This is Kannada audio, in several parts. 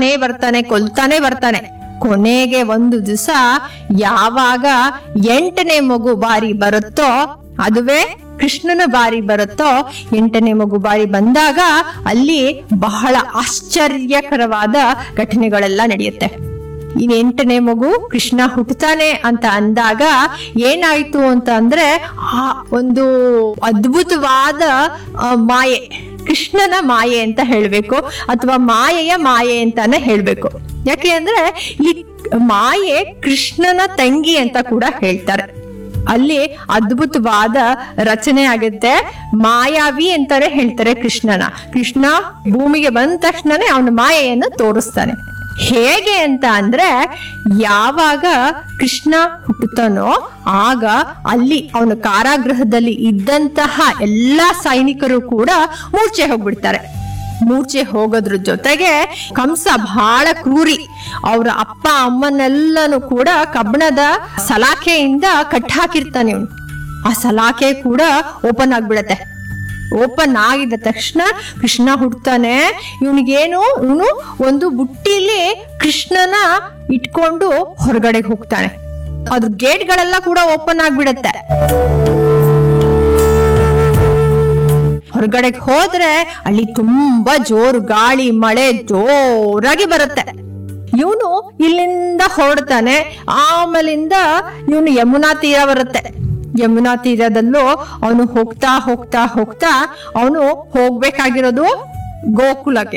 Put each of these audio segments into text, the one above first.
ಕೊಲ್ತಾನೆ ಬರ್ತಾನೆ ಕೊಲ್ತಾನೆ ಬರ್ತಾನೆ ಕೊನೆಗೆ ಒಂದು ದಿವಸ ಯಾವಾಗ ಎಂಟನೇ ಮಗು ಬಾರಿ ಬರುತ್ತೋ ಅದುವೇ ಕೃಷ್ಣನ ಬಾರಿ ಬರುತ್ತೋ ಎಂಟನೇ ಮಗು ಬಾರಿ ಬಂದಾಗ ಅಲ್ಲಿ ಬಹಳ ಆಶ್ಚರ್ಯಕರವಾದ ಘಟನೆಗಳೆಲ್ಲ ನಡೆಯುತ್ತೆ ಈ ಎಂಟನೇ ಮಗು ಕೃಷ್ಣ ಹುಟ್ಟುತ್ತಾನೆ ಅಂತ ಅಂದಾಗ ಏನಾಯ್ತು ಅಂತ ಅಂದ್ರೆ ಆ ಒಂದು ಅದ್ಭುತವಾದ ಆ, ಮಾಯೆ ಕೃಷ್ಣನ ಮಾಯೆ ಅಂತ ಹೇಳ್ಬೇಕು ಅಥವಾ ಮಾಯೆಯ ಮಾಯೆ ಅಂತಾನೆ ಹೇಳ್ಬೇಕು ಯಾಕೆ ಅಂದ್ರೆ ಈ ಮಾಯೆ ಕೃಷ್ಣನ ತಂಗಿ ಅಂತ ಕೂಡ ಹೇಳ್ತಾರೆ ಅಲ್ಲಿ ಅದ್ಭುತವಾದ ರಚನೆ ಆಗುತ್ತೆ ಮಾಯಾವಿ ಅಂತಾನೆ ಹೇಳ್ತಾರೆ ಕೃಷ್ಣನ ಕೃಷ್ಣ ಭೂಮಿಗೆ ಬಂದ ತಕ್ಷಣನೇ ಅವನ ಮಾಯೆಯನ್ನು ತೋರಿಸ್ತಾನೆ ಹೇಗೆ ಅಂತ ಅಂದ್ರೆ ಯಾವಾಗ ಕೃಷ್ಣ ಹುಟ್ಟುತ್ತಾನೋ ಆಗ ಅಲ್ಲಿ ಅವನ ಕಾರಾಗೃಹದಲ್ಲಿ ಇದ್ದಂತಹ ಎಲ್ಲಾ ಸೈನಿಕರು ಕೂಡ ಮೂರ್ಛೆ ಹೋಗ್ಬಿಡ್ತಾರೆ ಮೂರ್ಛೆ ಹೋಗೋದ್ರ ಜೊತೆಗೆ ಕಂಸ ಬಹಳ ಕ್ರೂರಿ ಅವ್ರ ಅಪ್ಪ ಅಮ್ಮನೆಲ್ಲನೂ ಕೂಡ ಕಬ್ಬಣದ ಸಲಾಖೆಯಿಂದ ಕಟ್ ಹಾಕಿರ್ತಾನೆ ಇವನು ಆ ಸಲಾಖೆ ಕೂಡ ಓಪನ್ ಆಗ್ಬಿಡತ್ತೆ ಓಪನ್ ಆಗಿದ ತಕ್ಷಣ ಕೃಷ್ಣ ಹುಡ್ತಾನೆ ಇವನಿಗೇನು ಇವನು ಒಂದು ಬುಟ್ಟಿಲಿ ಕೃಷ್ಣನ ಇಟ್ಕೊಂಡು ಹೊರಗಡೆ ಹೋಗ್ತಾನೆ ಅದ್ರ ಗೇಟ್ಗಳೆಲ್ಲ ಕೂಡ ಓಪನ್ ಆಗ್ಬಿಡತ್ತೆ ಹೊರಗಡೆ ಹೋದ್ರೆ ಅಲ್ಲಿ ತುಂಬಾ ಜೋರು ಗಾಳಿ ಮಳೆ ಜೋರಾಗಿ ಬರುತ್ತೆ ಇವನು ಇಲ್ಲಿಂದ ಹೊರಡ್ತಾನೆ ಆಮೇಲಿಂದ ಇವನು ಯಮುನಾ ತೀರ ಬರುತ್ತೆ ಯಮುನಾ ತೀರದಲ್ಲೂ ಅವನು ಹೋಗ್ತಾ ಹೋಗ್ತಾ ಹೋಗ್ತಾ ಅವನು ಹೋಗ್ಬೇಕಾಗಿರೋದು ಗೋಕುಲಕ್ಕೆ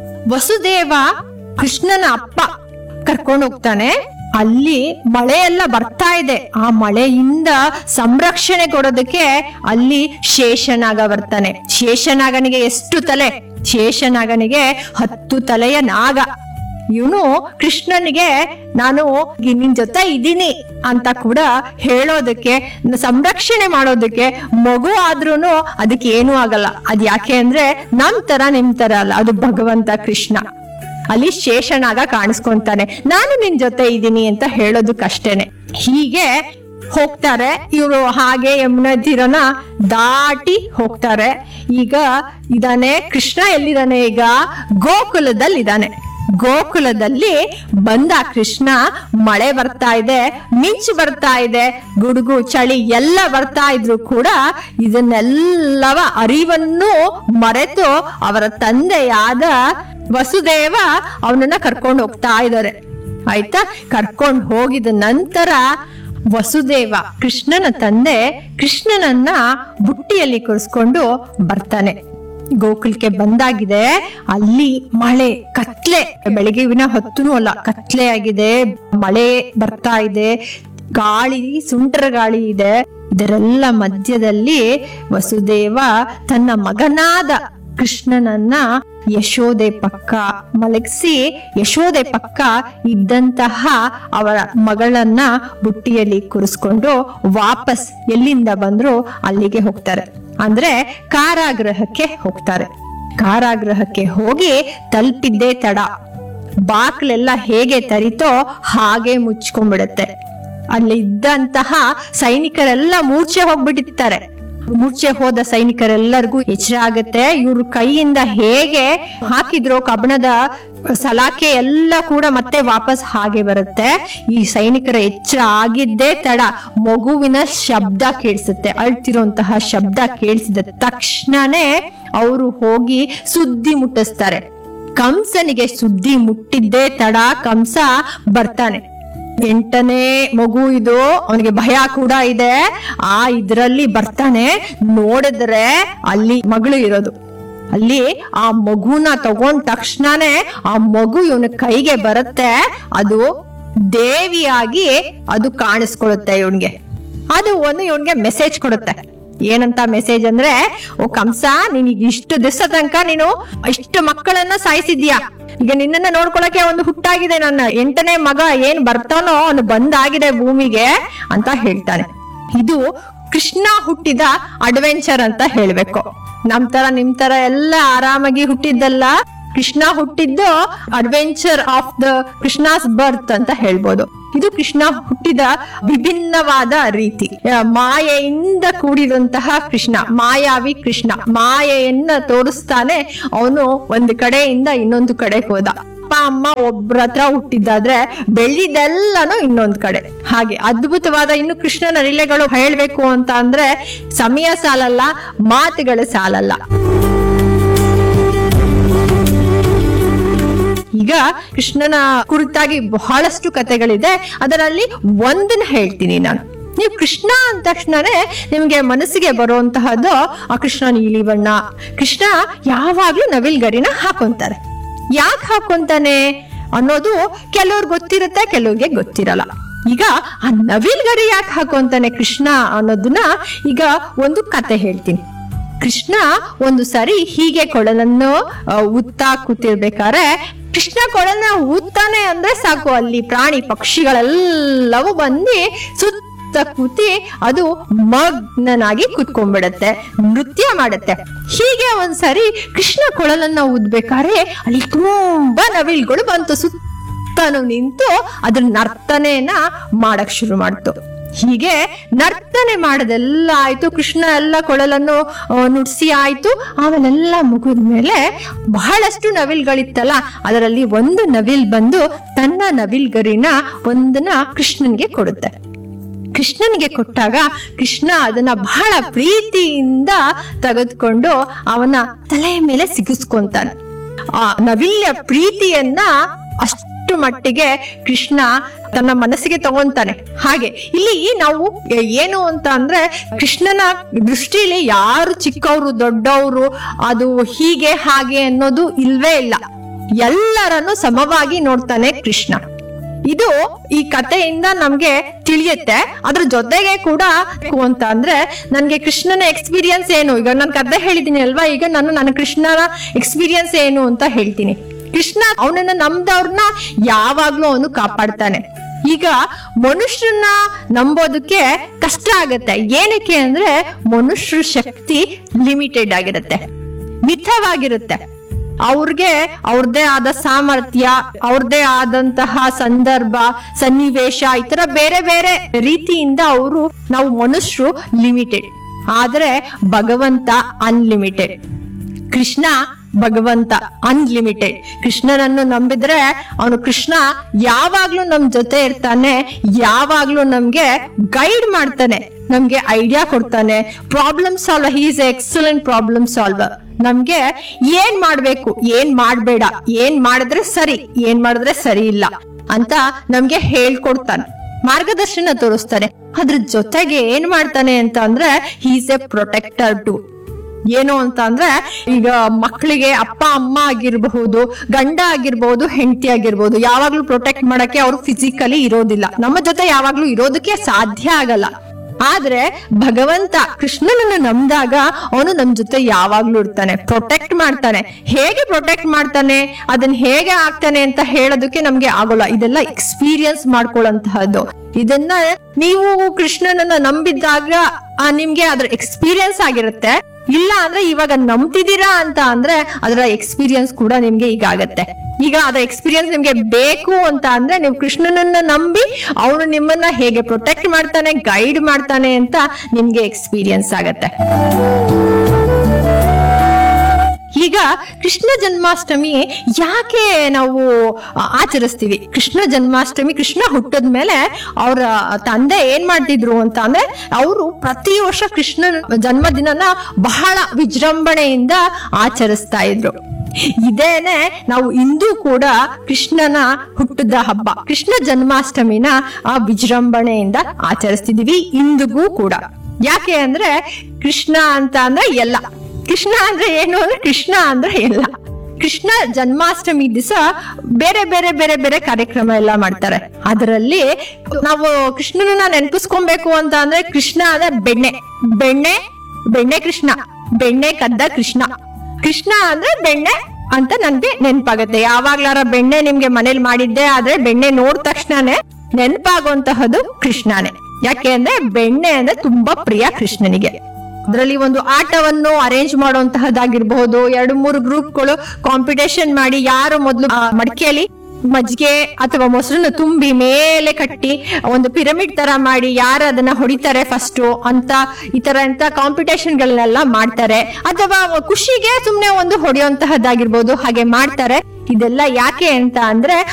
ವಸುದೇವ ಕೃಷ್ಣನ ಅಪ್ಪ ಕರ್ಕೊಂಡು ಹೋಗ್ತಾನೆ ಅಲ್ಲಿ ಮಳೆ ಎಲ್ಲ ಬರ್ತಾ ಇದೆ ಆ ಮಳೆಯಿಂದ ಸಂರಕ್ಷಣೆ ಕೊಡೋದಕ್ಕೆ ಅಲ್ಲಿ ಶೇಷನಾಗ ಬರ್ತಾನೆ ಶೇಷನಾಗನಿಗೆ ಎಷ್ಟು ತಲೆ ಶೇಷನಾಗನಿಗೆ ಹತ್ತು ತಲೆಯ ನಾಗ ಇವನು ಕೃಷ್ಣನಿಗೆ ನಾನು ನಿನ್ ಜೊತೆ ಇದ್ದೀನಿ ಅಂತ ಕೂಡ ಹೇಳೋದಕ್ಕೆ ಸಂರಕ್ಷಣೆ ಮಾಡೋದಕ್ಕೆ ಮಗು ಆದ್ರೂನು ಅದಕ್ಕೆ ಏನೂ ಆಗಲ್ಲ ಅದ್ ಯಾಕೆ ಅಂದ್ರೆ ನಮ್ ತರ ನಿಮ್ ತರ ಅಲ್ಲ ಅದು ಭಗವಂತ ಕೃಷ್ಣ ಅಲ್ಲಿ ಶೇಷನಾಗ ಕಾಣಿಸ್ಕೊಂತಾನೆ ನಾನು ನಿನ್ ಜೊತೆ ಇದ್ದೀನಿ ಅಂತ ಹೇಳೋದಕ್ಕಷ್ಟೇನೆ ಹೀಗೆ ಹೋಗ್ತಾರೆ ಇವರು ಹಾಗೆ ಯಮುನಾ ತೀರನ ದಾಟಿ ಹೋಗ್ತಾರೆ ಈಗ ಇದಾನೆ ಕೃಷ್ಣ ಎಲ್ಲಿದ್ದಾನೆ ಈಗ ಗೋಕುಲದಲ್ಲಿ ಇದ್ದಾನೆ ಗೋಕುಲದಲ್ಲಿ ಬಂದ ಕೃಷ್ಣ ಮಳೆ ಬರ್ತಾ ಇದೆ ಮಿಂಚು ಬರ್ತಾ ಇದೆ ಗುಡುಗು ಚಳಿ ಎಲ್ಲ ಬರ್ತಾ ಇದ್ರು ಕೂಡ ಇದನ್ನೆಲ್ಲವ ಅರಿವನ್ನು ಮರೆತು ಅವರ ತಂದೆಯಾದ ವಸುದೇವ ಅವನನ್ನ ಕರ್ಕೊಂಡು ಹೋಗ್ತಾ ಇದ್ದಾರೆ ಆಯ್ತಾ ಕರ್ಕೊಂಡು ಹೋಗಿದ ನಂತರ ವಸುದೇವ ಕೃಷ್ಣನ ತಂದೆ ಕೃಷ್ಣನನ್ನ ಬುಟ್ಟಿಯಲ್ಲಿ ಕೂರಿಸ್ಕೊಂಡು ಬರ್ತಾನೆ ಗೋಕುಲಕ್ಕೆ ಬಂದಾಗಿದೆ ಅಲ್ಲಿ ಮಳೆ ಕತ್ಲೆ ಬೆಳಗಿನ ಹೊತ್ತೂ ಅಲ್ಲ ಕತ್ಲೆ ಆಗಿದೆ ಮಳೆ ಬರ್ತಾ ಇದೆ ಗಾಳಿ ಸುಂಟರ ಗಾಳಿ ಇದೆ ಇದರೆಲ್ಲ ಮಧ್ಯದಲ್ಲಿ ವಸುದೇವ ತನ್ನ ಮಗನಾದ ಕೃಷ್ಣನನ್ನ ಯಶೋದೆ ಪಕ್ಕ ಮಲಗಿಸಿ ಯಶೋದೆ ಪಕ್ಕ ಇದ್ದಂತಹ ಅವರ ಮಗಳನ್ನ ಬುಟ್ಟಿಯಲ್ಲಿ ಕೂರಿಸ್ಕೊಂಡು ವಾಪಸ್ ಎಲ್ಲಿಂದ ಬಂದ್ರು ಅಲ್ಲಿಗೆ ಹೋಗ್ತಾರೆ ಅಂದ್ರೆ ಕಾರಾಗೃಹಕ್ಕೆ ಹೋಗ್ತಾರೆ ಕಾರಾಗೃಹಕ್ಕೆ ಹೋಗಿ ತಲುಪಿದ್ದೇ ತಡ ಬಾಕ್ಲೆಲ್ಲ ಹೇಗೆ ತರಿತೋ ಹಾಗೆ ಮುಚ್ಕೊಂಡ್ಬಿಡತ್ತೆ ಅಲ್ಲಿ ಇದ್ದಂತಹ ಸೈನಿಕರೆಲ್ಲ ಮೂರ್ಛೆ ಹೋಗ್ಬಿಟ್ಟಿರ್ತಾರೆ ಮೂರ್ಛೆ ಹೋದ ಸೈನಿಕರೆಲ್ಲರಿಗೂ ಎಚ್ಚರ ಆಗತ್ತೆ ಇವ್ರ ಕೈಯಿಂದ ಹೇಗೆ ಹಾಕಿದ್ರು ಕಬ್ಬಣದ ಸಲಾಕೆ ಎಲ್ಲ ಕೂಡ ಮತ್ತೆ ವಾಪಸ್ ಹಾಗೆ ಬರುತ್ತೆ ಈ ಸೈನಿಕರ ಎಚ್ಚರ ಆಗಿದ್ದೇ ತಡ ಮಗುವಿನ ಶಬ್ದ ಕೇಳಿಸುತ್ತೆ ಅಳ್ತಿರುವಂತಹ ಶಬ್ದ ಕೇಳಿಸಿದ ತಕ್ಷಣನೇ ಅವರು ಹೋಗಿ ಸುದ್ದಿ ಮುಟ್ಟಿಸ್ತಾರೆ ಕಂಸನಿಗೆ ಸುದ್ದಿ ಮುಟ್ಟಿದ್ದೇ ತಡ ಕಂಸ ಬರ್ತಾನೆ ಎಂಟನೇ ಮಗು ಇದು ಅವನಿಗೆ ಭಯ ಕೂಡ ಇದೆ ಆ ಇದ್ರಲ್ಲಿ ಬರ್ತಾನೆ ನೋಡಿದ್ರೆ ಅಲ್ಲಿ ಮಗಳು ಇರೋದು ಅಲ್ಲಿ ಆ ಮಗುನ ತಗೊಂಡ ತಕ್ಷಣನೇ ಆ ಮಗು ಇವನ ಕೈಗೆ ಬರುತ್ತೆ ಅದು ದೇವಿಯಾಗಿ ಅದು ಕಾಣಿಸ್ಕೊಳುತ್ತೆ ಇವನ್ಗೆ ಅದು ಒಂದು ಇವನ್ಗೆ ಮೆಸೇಜ್ ಕೊಡುತ್ತೆ ಏನಂತ ಮೆಸೇಜ್ ಅಂದ್ರೆ ಓ ಕಂಸ ನೀನೀಗ ಇಷ್ಟು ದಿವಸ ತನಕ ನೀನು ಇಷ್ಟು ಮಕ್ಕಳನ್ನ ಸಾಯಿಸಿದ್ಯಾ ಈಗ ನಿನ್ನನ್ನ ನೋಡ್ಕೊಳಕ್ಕೆ ಒಂದು ಹುಟ್ಟಾಗಿದೆ ನನ್ನ ಎಂಟನೇ ಮಗ ಏನ್ ಬರ್ತಾನೋ ಅವನು ಬಂದಾಗಿದೆ ಭೂಮಿಗೆ ಅಂತ ಹೇಳ್ತಾನೆ ಇದು ಕೃಷ್ಣ ಹುಟ್ಟಿದ ಅಡ್ವೆಂಚರ್ ಅಂತ ಹೇಳ್ಬೇಕು ನಮ್ ತರ ನಿಮ್ ತರ ಎಲ್ಲ ಆರಾಮಾಗಿ ಹುಟ್ಟಿದ್ದಲ್ಲ ಕೃಷ್ಣ ಹುಟ್ಟಿದ್ದು adventure of the Krishna's birth ಅಂತ ಹೇಳ್ಬೋದು ಇದು ಕೃಷ್ಣ ಹುಟ್ಟಿದ ವಿಭಿನ್ನವಾದ ರೀತಿ ಆ, ಮಾಯೆಯಿಂದ ಕೂಡಿದಂತಹ ಕೃಷ್ಣ ಮಾಯಾವಿ ಕೃಷ್ಣ ಮಾಯೆಯನ್ನ ತೋರಿಸ್ತಾನೆ ಅವನು ಒಂದು ಕಡೆಯಿಂದ ಇನ್ನೊಂದು ಕಡೆ ಹೋದ ಅಪ್ಪ ಅಮ್ಮ ಒಬ್ರ ಹತ್ರ ಹುಟ್ಟಿದ್ದಾದ್ರೆ ಬೆಳ್ಳಿದೆಲ್ಲನೂ ಇನ್ನೊಂದ್ ಕಡೆ ಹಾಗೆ ಅದ್ಭುತವಾದ ಇನ್ನು ಕೃಷ್ಣನ ಲೀಲೆಗಳು ಹೇಳ್ಬೇಕು ಅಂತ ಅಂದ್ರೆ ಸಮಯ ಸಾಲಲ್ಲ ಮಾತುಗಳ ಸಾಲಲ್ಲ ಈಗ ಕೃಷ್ಣನ ಕುರಿತಾಗಿ ಬಹಳಷ್ಟು ಕಥೆಗಳಿದೆ ಅದರಲ್ಲಿ ಒಂದನ್ನ ಹೇಳ್ತೀನಿ ನಾನು ನೀವು ಕೃಷ್ಣ ಅಂದ ತಕ್ಷಣನೇ ನಿಮ್ಗೆ ಮನಸ್ಸಿಗೆ ಬರುವಂತಹದ್ದು ಆ ಕೃಷ್ಣ ನೀಲಿ ಬಣ್ಣ ಕೃಷ್ಣ ಯಾವಾಗ್ಲೂ ನವಿಲ್ಗರಿನ ಹಾಕೊಂತಾರೆ ಯಾಕೆ ಹಾಕೊಂತಾನೆ ಅನ್ನೋದು ಕೆಲವ್ರಿಗೆ ಗೊತ್ತಿರುತ್ತೆ ಕೆಲವ್ರಿಗೆ ಗೊತ್ತಿರಲ್ಲ ಈಗ ಆ ನವಿಲ್ಗರಿ ಯಾಕೆ ಹಾಕೊಂತಾನೆ ಕೃಷ್ಣ ಅನ್ನೋದನ್ನ ಈಗ ಒಂದು ಕತೆ ಹೇಳ್ತೀನಿ ಕೃಷ್ಣ ಒಂದು ಸರಿ ಹೀಗೆ ಕೊಳಲನ್ನು ಆ, ಉತ್ತಾ ಕೂತಿರ್ಬೇಕಾದ್ರೆ ಕೃಷ್ಣ ಕೊಳಲನ್ನ ಊದ್ತಾನೆ ಅಂದ್ರೆ ಸಾಕು ಅಲ್ಲಿ ಪ್ರಾಣಿ ಪಕ್ಷಿಗಳೆಲ್ಲವೂ ಬಂದು ಸುತ್ತ ಕೂತಿ ಅದು ಮಗ್ನನಾಗಿ ಕುತ್ಕೊಂಡ್ಬಿಡತ್ತೆ ನೃತ್ಯ ಮಾಡುತ್ತೆ ಹೀಗೆ ಒಂದ್ಸರಿ ಕೃಷ್ಣ ಕೊಳಲನ್ನ ಊದ್ಬೇಕಾದ್ರೆ ಅಲ್ಲಿ ತುಂಬಾ ನವಿಲ್ಗಳು ಬಂತು ಸುತ್ತನು ನಿಂತು ಅದ್ರ ನರ್ತನೆಯನ್ನ ಮಾಡಕ್ ಶುರು ಮಾಡ್ತು ಹೀಗೆ ನರ್ತನೆ ಮಾಡದೆಲ್ಲ ಆಯ್ತು ಕೃಷ್ಣ ಎಲ್ಲ ಕೊಳಲನ್ನು ಆ, ನುಡ್ಸಿ ಆಯ್ತು ಆಮೇಲೆಲ್ಲ ಮುಗಿದ್ಮೇಲೆ ಬಹಳಷ್ಟು ನವಿಲ್ಗಳಿತ್ತಲ್ಲ ಅದರಲ್ಲಿ ಒಂದು ನವಿಲ್ ಬಂದು ತನ್ನ ನವಿಲ್ಗರಿನ ಒಂದನ್ನ ಕೃಷ್ಣನ್ಗೆ ಕೊಡುತ್ತೆ ಕೃಷ್ಣನಿಗೆ ಕೊಟ್ಟಾಗ ಕೃಷ್ಣ ಅದನ್ನ ಬಹಳ ಪ್ರೀತಿಯಿಂದ ತೆಗೆದುಕೊಂಡು ಅವನ ತಲೆಯ ಮೇಲೆ ಸಿಗಿಸ್ಕೊಂತಾನೆ ಆ ನವಿಲ್ಯ ಪ್ರೀತಿಯನ್ನ ಅಷ್ಟು ಮಟ್ಟಿಗೆ ಕೃಷ್ಣ ತನ್ನ ಮನಸ್ಸಿಗೆ ತಗೊಂತಾನೆ ಹಾಗೆ ಇಲ್ಲಿ ನಾವು ಏನು ಅಂತ ಅಂದ್ರೆ ಕೃಷ್ಣನ ದೃಷ್ಟಿಲಿ ಯಾರು ಚಿಕ್ಕವರು ದೊಡ್ಡವರು ಅದು ಹೀಗೆ ಹಾಗೆ ಅನ್ನೋದು ಇಲ್ವೇ ಇಲ್ಲ ಎಲ್ಲರನ್ನು ಸಮವಾಗಿ ನೋಡ್ತಾನೆ ಕೃಷ್ಣ ಇದು ಈ ಕಥೆಯಿಂದ ನಮ್ಗೆ ತಿಳಿಯುತ್ತೆ ಅದ್ರ ಜೊತೆಗೆ ಕೂಡ ಬೇಕು ಅಂತ ಅಂದ್ರೆ ನನ್ಗೆ ಕೃಷ್ಣನ ಎಕ್ಸ್ಪೀರಿಯನ್ಸ್ ಏನು ಈಗ ನಾನು ಕಥೆ ಹೇಳಿದೀನಿ ಅಲ್ವಾ ಈಗ ನಾನು ನನ್ನ ಕೃಷ್ಣನ ಎಕ್ಸ್ಪೀರಿಯನ್ಸ್ ಏನು ಅಂತ ಹೇಳ್ತೀನಿ ಕೃಷ್ಣ ಅವನನ್ನ ನಂಬ್ದವ್ರನ್ನ ಯಾವಾಗ್ಲೂ ಅವನು ಕಾಪಾಡ್ತಾನೆ ಈಗ ಮನುಷ್ಯರನ್ನ ನಂಬೋದಕ್ಕೆ ಕಷ್ಟ ಆಗತ್ತೆ ಏನಕ್ಕೆ ಅಂದ್ರೆ ಮನುಷ್ಯರ ಶಕ್ತಿ ಲಿಮಿಟೆಡ್ ಆಗಿರುತ್ತೆ ಮಿತವಾಗಿರುತ್ತೆ ಅವ್ರಿಗೆ ಅವ್ರದೇ ಆದ ಸಾಮರ್ಥ್ಯ ಅವ್ರದೇ ಆದಂತಹ ಸಂದರ್ಭ ಸನ್ನಿವೇಶ ಈ ತರ ಬೇರೆ ಬೇರೆ ರೀತಿಯಿಂದ ಅವರು ನಾವು ಮನುಷ್ಯರು ಲಿಮಿಟೆಡ್ ಆದ್ರೆ ಭಗವಂತ ಅನ್ಲಿಮಿಟೆಡ್ ಕೃಷ್ಣ ಭಗವಂತ ಅನ್ಲಿಮಿಟೆಡ್ ಕೃಷ್ಣನನ್ನು ನಂಬಿದ್ರೆ ಅವನು ಕೃಷ್ಣ ಯಾವಾಗ್ಲೂ ನಮ್ ಜೊತೆ ಇರ್ತಾನೆ ಯಾವಾಗ್ಲೂ ನಮ್ಗೆ ಗೈಡ್ ಮಾಡ್ತಾನೆ ನಮ್ಗೆ ಐಡಿಯಾ ಕೊಡ್ತಾನೆ problem solve he is excellent problem solver ನಮ್ಗೆ ಏನ್ ಮಾಡ್ಬೇಕು ಏನ್ ಮಾಡ್ಬೇಡ ಏನ್ ಮಾಡಿದ್ರೆ ಸರಿ ಏನ್ ಮಾಡಿದ್ರೆ ಸರಿ ಇಲ್ಲ ಅಂತ ನಮ್ಗೆ ಹೇಳ್ಕೊಡ್ತಾನೆ ಮಾರ್ಗದರ್ಶನ ತೋರಿಸ್ತಾನೆ ಅದ್ರ ಜೊತೆಗೆ ಏನ್ ಮಾಡ್ತಾನೆ ಅಂತ ಅಂದ್ರೆ ಹೀಸ್ ಎ ಪ್ರೊಟೆಕ್ಟರ್ ಟು ಏನು ಅಂತ ಅಂದ್ರೆ ಈಗ ಮಕ್ಕಳಿಗೆ ಅಪ್ಪ ಅಮ್ಮ ಆಗಿರಬಹುದು ಗಂಡ ಆಗಿರ್ಬಹುದು ಹೆಂಡತಿ ಆಗಿರ್ಬಹುದು ಯಾವಾಗ್ಲೂ ಪ್ರೊಟೆಕ್ಟ್ ಮಾಡಕ್ಕೆ ಅವ್ರು ಫಿಸಿಕಲಿ ಇರೋದಿಲ್ಲ ನಮ್ಮ ಜೊತೆ ಯಾವಾಗ್ಲೂ ಇರೋದಕ್ಕೆ ಸಾಧ್ಯ ಆಗಲ್ಲ ಆದ್ರೆ ಭಗವಂತ ಕೃಷ್ಣನನ್ನ ನಂಬಿದಾಗ ಅವನು ನಮ್ ಜೊತೆ ಯಾವಾಗ್ಲೂ ಇರ್ತಾನೆ ಪ್ರೊಟೆಕ್ಟ್ ಮಾಡ್ತಾನೆ ಹೇಗೆ ಪ್ರೊಟೆಕ್ಟ್ ಮಾಡ್ತಾನೆ ಅದನ್ನ ಹೇಗೆ ಆಗ್ತಾನೆ ಅಂತ ಹೇಳೋದಕ್ಕೆ ನಮ್ಗೆ ಆಗೋಲ್ಲ ಇದೆಲ್ಲ ಎಕ್ಸ್ಪೀರಿಯನ್ಸ್ ಮಾಡ್ಕೊಳ್ಳುವಂತಹದ್ದು ಇದನ್ನ ನೀವು ಕೃಷ್ಣನನ್ನ ನಂಬಿದ್ದಾಗ ಆ, ನಿಮ್ಗೆ ಅದ್ರ ಎಕ್ಸ್ಪೀರಿಯನ್ಸ್ ಆಗಿರುತ್ತೆ ಇಲ್ಲ ಅಂದ್ರೆ ಇವಾಗ ನಂಬ್ತಿದ್ದೀರಾ ಅಂತ ಅಂದ್ರೆ ಅದರ ಎಕ್ಸ್ಪೀರಿಯನ್ಸ್ ಕೂಡ ನಿಮ್ಗೆ ಈಗ ಆಗತ್ತೆ ಈಗ ಅದರ ಎಕ್ಸ್ಪೀರಿಯನ್ಸ್ ನಿಮ್ಗೆ ಬೇಕು ಅಂತ ಅಂದ್ರೆ ನೀವು ಕೃಷ್ಣನನ್ನ ನಂಬಿ ಅವನು ನಿಮ್ಮನ್ನ ಹೇಗೆ ಪ್ರೊಟೆಕ್ಟ್ ಮಾಡ್ತಾನೆ ಗೈಡ್ ಮಾಡ್ತಾನೆ ಅಂತ ನಿಮ್ಗೆ ಎಕ್ಸ್ಪೀರಿಯನ್ಸ್ ಆಗತ್ತೆ ಈಗ ಕೃಷ್ಣ ಜನ್ಮಾಷ್ಟಮಿ ಯಾಕೆ ನಾವು ಆ- ಆಚರಿಸ್ತೀವಿ ಕೃಷ್ಣ ಜನ್ಮಾಷ್ಟಮಿ ಕೃಷ್ಣ ಹುಟ್ಟದ ಮೇಲೆ ಅವರ ತಂದೆ ಏನ್ ಮಾಡ್ತಿದ್ರು ಅಂತ ಅಂದ್ರೆ ಅವರು ಪ್ರತಿ ವರ್ಷ ಕೃಷ್ಣನ ಜನ್ಮದಿನನ ಬಹಳ ವಿಜೃಂಭಣೆಯಿಂದ ಆಚರಿಸ್ತಾ ಇದ್ರು ಇದೇನೆ ನಾವು ಇಂದು ಕೂಡ ಕೃಷ್ಣನ ಹುಟ್ಟದ ಹಬ್ಬ ಕೃಷ್ಣ ಜನ್ಮಾಷ್ಟಮಿನ ಆ ವಿಜೃಂಭಣೆಯಿಂದ ಆಚರಿಸ್ತಿದೀವಿ ಇಂದಿಗೂ ಕೂಡ ಯಾಕೆ ಅಂದ್ರೆ ಕೃಷ್ಣ ಅಂತ ಅಂದ್ರೆ ಎಲ್ಲ ಕೃಷ್ಣ ಅಂದ್ರೆ ಏನು ಅಂದ್ರೆ ಕೃಷ್ಣ ಅಂದ್ರೆ ಎಲ್ಲ ಕೃಷ್ಣ ಜನ್ಮಾಷ್ಟಮಿ ದಿವಸ ಬೇರೆ ಬೇರೆ ಬೇರೆ ಬೇರೆ ಕಾರ್ಯಕ್ರಮ ಎಲ್ಲ ಮಾಡ್ತಾರೆ ಅದರಲ್ಲಿ ನಾವು ಕೃಷ್ಣನನ್ನ ನೆನಪಿಸ್ಕೊಬೇಕು ಅಂತ ಅಂದ್ರೆ ಕೃಷ್ಣ ಅಂದ್ರೆ ಬೆಣ್ಣೆ ಬೆಣ್ಣೆ ಬೆಣ್ಣೆ ಕೃಷ್ಣ ಬೆಣ್ಣೆ ಕದ್ದ ಕೃಷ್ಣ ಕೃಷ್ಣ ಅಂದ್ರೆ ಬೆಣ್ಣೆ ಅಂತ ನನ್ಗೆ ನೆನಪಾಗತ್ತೆ ಯಾವಾಗ್ಲಾರ ಬೆಣ್ಣೆ ನಿಮ್ಗೆ ಮನೇಲಿ ಮಾಡಿದ್ದೆ ಆದ್ರೆ ಬೆಣ್ಣೆ ನೋಡ್ ತಕ್ಷಣನೇ ನೆನಪಾಗುವಂತಹದ್ದು ಕೃಷ್ಣನೇ ಯಾಕೆ ಅಂದ್ರೆ ಬೆಣ್ಣೆ ಅಂದ್ರೆ ತುಂಬಾ ಪ್ರಿಯ ಕೃಷ್ಣನಿಗೆ ಅದರಲ್ಲಿ ಒಂದು ಆಟವನ್ನು ಅರೇಂಜ್ ಮಾಡುವಂತಹದ್ದಾಗಿರ್ಬಹುದು ಎರಡು ಮೂರು ಗ್ರೂಪ್ಗಳು ಕಾಂಪಿಟೇಷನ್ ಮಾಡಿ ಯಾರು ಮೊದಲು ಮಡಿಕೆಯಲ್ಲಿ ಮಜ್ಜಿಗೆ ಅಥವಾ ಮೊಸರನ್ನು ತುಂಬಿ ಮೇಲೆ ಕಟ್ಟಿ ಒಂದು ಪಿರಮಿಡ್ ತರ ಮಾಡಿ ಯಾರು ಅದನ್ನ ಹೊಡಿತಾರೆ ಫಸ್ಟ್ ಅಂತ ಈ ತರ ಅಂತ ಕಾಂಪಿಟೇಷನ್ ಗಳನ್ನೆಲ್ಲ ಮಾಡ್ತಾರೆ ಅಥವಾ ಖುಷಿಗೆ ಸುಮ್ನೆ ಒಂದು ಹೊಡೆಯುವಂತಹದ್ದಾಗಿರ್ಬೋದು ಹಾಗೆ ಮಾಡ್ತಾರೆ ಇದೆಲ್ಲ ಯಾಕೆ ಅಂತ ಅಂದ್ರೆ